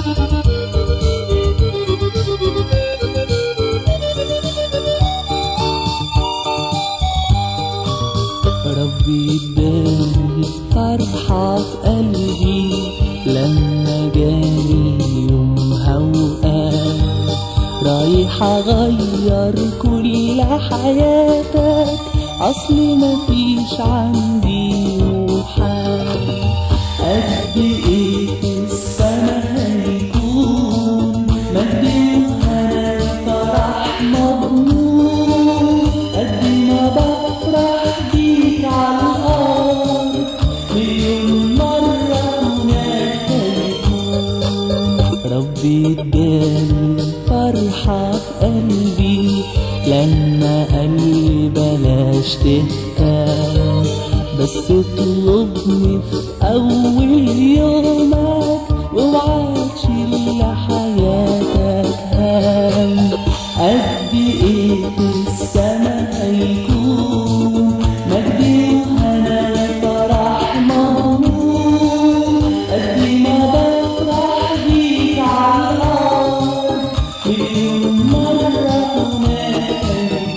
ربي اداني فرحة في قلبي لما جاني يومها وقال رايح اغير كل حياتك اصل مفيش عندي محال قد ايه في السما هيكون مجد وهنا فرح مضمون قد ما بفرح بيك على الارض مليون مرة هناك هيكون ربي اداني فرحة في قلبي لما قال لي بلاش تهتم بس اطلبني في أول يومك واوعى تشيل حياتك هم قد ايه في السما هيكون مجد وهنا فرح مضمون قد ما بفرح بيك على الأرض مليون مرة هناك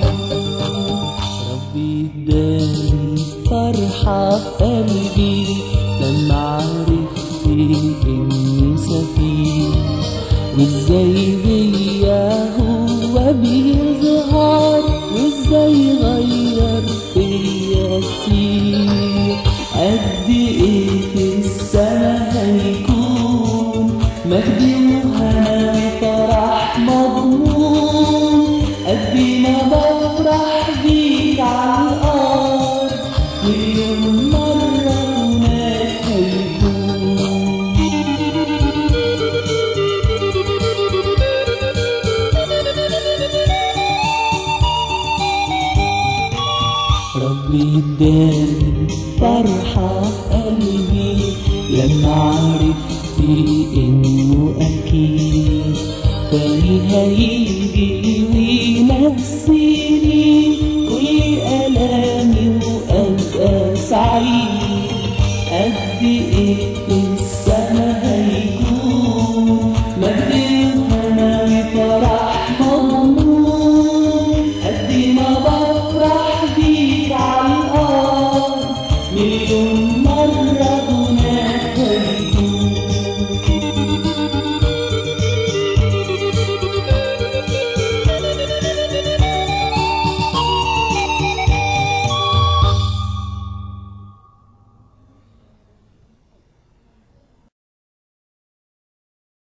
ربي اداني فرحة في قلبي لما عرفت اني سفيه وازاي بيا هو بيظهر وازاي غير فيا كتير قد ايه في السما هيكون مجد وهنا فرح مضمون قد ما بفرح بيك على الارض مليون مرة هناك هيكون ربي اداني فرحة في قلبي لما عرفت انه اكيد تاني هيجي